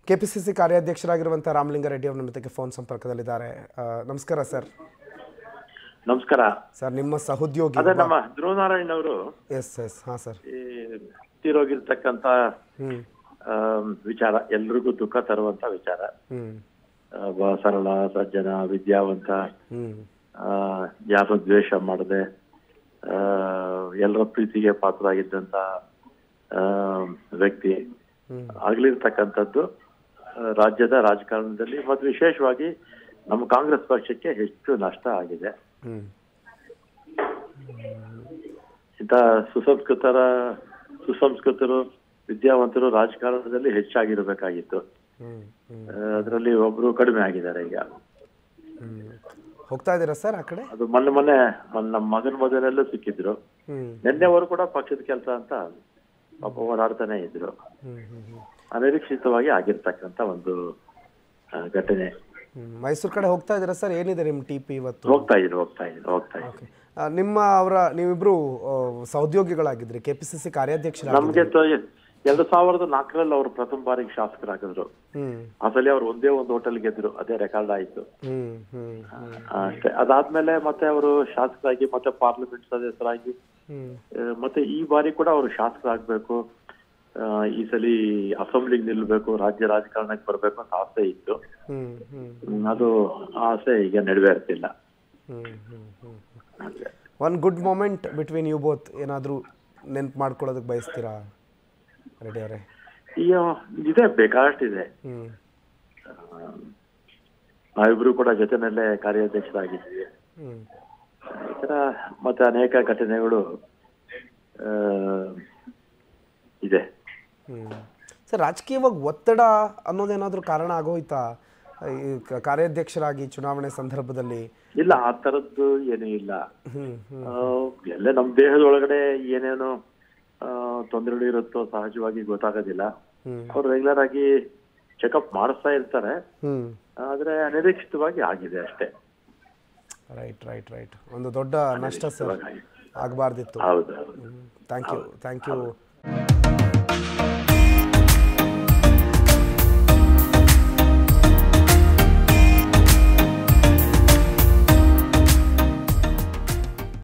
KPCC ಕಾರ್ಯಾಧ್ಯಕ್ಷರಾಗಿರುವಂಥ Ramalinga Reddy ಅವರು ನಮ್ಮ ಜೊತೆಗೆ ಫೋನ್ ಸಂಪರ್ಕದಲ್ಲಿದ್ದಾರೆ ಆ, ನಮಸ್ಕಾರ ಸರ್ ನಮಸ್ಕಾರ ಸರ್ ನಿಮ್ಮ ಸಹೋದ್ಯೋಗಿ ಅದೇ ನಮ್ಮ ಧ್ರುವನಾರಾಯಣ್ ಅವರು ಎಸ್ ಎಸ್ ಹಾಂ ಸರ್ ಈ ತೀರೋಗಿರ್ತಕ್ಕಂತ ಹ್ಞೂ ಆಮ್, ವಿಚಾರ ಎಲ್ರಿಗೂ ದುಃಖ ತರುವಂತ ವಿಚಾರ ಹ್ಞೂ ಆ, ಒಬ್ಬ ಸರಳ ಸಜ್ಜನ ವಿದ್ಯಾವಂತ ಹ್ಞೂ ಯಾರು ದ್ವೇಷ ಮಾಡದೆ ಎಲ್ಲರ ಪ್ರೀತಿಗೆ ಪಾತ್ರರಾಗಿದ್ದಂತ ಆ, ವ್ಯಕ್ತಿ ಹ್ಮ್. ಆಗ್ಲಿರ್ತಕ್ಕಂಥದ್ದು ಆ, ರಾಜ್ಯದ ರಾಜಕಾರಣದಲ್ಲಿ ಮತ್ತು ವಿಶೇಷವಾಗಿ ನಮ್ಮ ಕಾಂಗ್ರೆಸ್ ಪಕ್ಷಕ್ಕೆ ಹೆಚ್ಚು ನಷ್ಟ ಆಗಿದೆ ಹ್ಞೂ ಇಂಥ ಸುಸಂಸ್ಕೃತರ ಸುಸಂಸ್ಕೃತರು ವಿದ್ಯಾವಂತರು ರಾಜಕಾರಣದಲ್ಲಿ ಹೆಚ್ಚಾಗಿರಬೇಕಾಗಿತ್ತು ಹ್ಞೂ ಹ್ಞೂ ಅದರಲ್ಲಿ ಒಬ್ರು ಕಡಿಮೆ ಆಗಿದ್ದಾರೆ ಈಗ ಹ್ಞೂ ಹೋಗ್ತಾ ಇದ್ದೀರಾ ಸರ್ ಆ ಕಡೆ ಅದು ಮೊನ್ನೆ ಮೊನ್ನೆ ಮೊನ್ನೆ ನಮ್ಮ ಮಗನ ಮದುವೆನಲ್ಲೂ ಸಿಕ್ಕಿದ್ರು ಹ್ಞೂ ನಿನ್ನೆವರು ಕೂಡ ಪಕ್ಷದ ಕೆಲಸ ಅಂತ ಪಾಪ ಹೋರಾಡ್ತಾನೆ ಇದ್ರು ಹ್ಞೂ ಹ್ಞೂ ಹ್ಞೂ ಅನಿರೀಕ್ಷಿತವಾಗಿ ಆಗಿರ್ತಕ್ಕಂಥ ಒಂದು ಆ, ಘಟನೆ ಹ್ಞೂ ಮೈಸೂರು ಕಡೆ ಹೋಗ್ತಾ ಇದ್ದೀರಾ ಸರ್ ಏನಿದೆ ನಿಮ್ಮ ಟಿ ಪಿ ಇವತ್ತು ಹೋಗ್ತಾ ಇದ್ರು ಹೋಗ್ತಾ ಇದ್ರು ಹೋಗ್ತಾ ಇದ್ರು ಓಕೆ ಆ, ನಿಮ್ಮ ಅವರ ನೀವಿಬ್ರು ಆ, ಸಹೋದ್ಯೋಗಿಗಳಾಗಿದ್ರಿ ಕೆ ಪಿ ಸಿ ಸಿ ಕಾರ್ಯಾಧ್ಯಕ್ಷರಾಗಿ ನಮ್ಗೆ ತ- ಎರಡು ಸಾವಿರದ ನಾಲ್ಕರಲ್ಲಿ ಅವರು ಪ್ರಥಮ ಬಾರಿಗೆ ಶಾಸಕರಾಗಿದ್ರು ಹ್ಞೂ ಆ ಸಲ ಅವ್ರು ಒಂದೇ ಒಂದು ಹೋಟೆಲ್ ಗೆದ್ರು ಅದೇ ರೆಕಾರ್ಡ್ ಆಯ್ತು ಹ್ಞೂ ಹ್ಞೂ ಹ್ಞೂ ಅಷ್ಟೇ ಅದಾದ್ಮೇಲೆ ಮತ್ತೆ ಅವರು ಶಾಸಕರಾಗಿ ಮತ್ತೆ ಪಾರ್ಲಿಮೆಂಟ್ ಸದಸ್ಯರಾಗಿ ಹ್ಞೂ ಆ, ಮತ್ತೆ ಈ ಬಾರಿ ಕೂಡ ಅವರು ಶಾಸಕರಾಗಬೇಕು ಈ ಸಲ ಅಸೆಂಬ್ಲಿಗೆ ನಿಲ್ಬೇಕು ರಾಜ್ಯ ರಾಜಕಾರಣಕ್ಕೆ ಬರ್ಬೇಕು ಅಂತ ಆಸೆ ಇತ್ತು ಹ್ಞೂ ಹ್ಞೂ ಹ್ಮ್, ಅದು ಆಸೆ ಈಗ ನೆರವೇರ್ತಿಲ್ಲ ಹ್ಞೂ ಹ್ಞೂ ಹ್ಞೂ ಹಾಗೆ. One good moment between you both ಏನಾದರೂ ನೆನ್ಪು ಮಾಡ್ಕೊಳ್ಳೋದಕ್ಕೆ ಬಯಸ್ತೀರಾ ರೆಡಿ ಅವರೇ ಈಗ ಇದೆ ಬೇಕಾಷ್ಟಿದೆ ಹ್ಞೂ ಆ, ನಾವಿಬ್ರು ಕೂಡ ಜೊತೆನಲ್ಲೇ ಕಾರ್ಯಾಧ್ಯಕ್ಷರಾಗಿದ್ವಿ ಹ್ಞೂ ಈ ತರ ಮತ್ತೆ ಅನೇಕ ಘಟನೆಗಳು ಆ, ಇದೆ ಹ್ಞೂ ಸರ್ ರಾಜಕೀಯವಾಗಿ ಒತ್ತಡ ಅನ್ನೋದೇನಾದರೂ ಕಾರಣ ಆಗೋಯ್ತಾ ಈ ಕ- ಕಾರ್ಯಾಧ್ಯಕ್ಷರಾಗಿ ಚುನಾವಣೆ ಸಂದರ್ಭದಲ್ಲಿ ಇಲ್ಲ ಆ ತರದ್ದು ಏನೂ ಇಲ್ಲ ಹ್ಞೂ ಹ್ಞೂ ಆ, ಎಲ್ಲ ನಮ್ಮ ದೇಹದ ಒಳಗಡೆ ಏನೇನು ತೊಂದರೆಗಳು ಇರುತ್ತೋ ಸಹಜವಾಗಿ ಗೊತ್ತಾಗೋದಿಲ್ಲ ಹ್ಮ್. ಅವ್ರು ರೆಗ್ಯುಲರ್ ಆಗಿ ಚೆಕಪ್ ಮಾಡಿಸ್ತಾ ಇರ್ತಾರೆ ಹ್ಞೂ ಆದ್ರೆ ಅನಿರೀಕ್ಷಿತವಾಗಿ ಆಗಿದೆ ಅಷ್ಟೇ ರೈಟ್ ರೈಟ್ ರೈಟ್ ಒಂದು ದೊಡ್ಡ ನಷ್ಟ ಸರ್ ಆಗಿದೆ. ಆಗಬಾರ್ದಿತ್ತು ಹೌದು ಹೌದು ಥ್ಯಾಂಕ್ ಯು ಥ್ಯಾಂಕ್ ಯು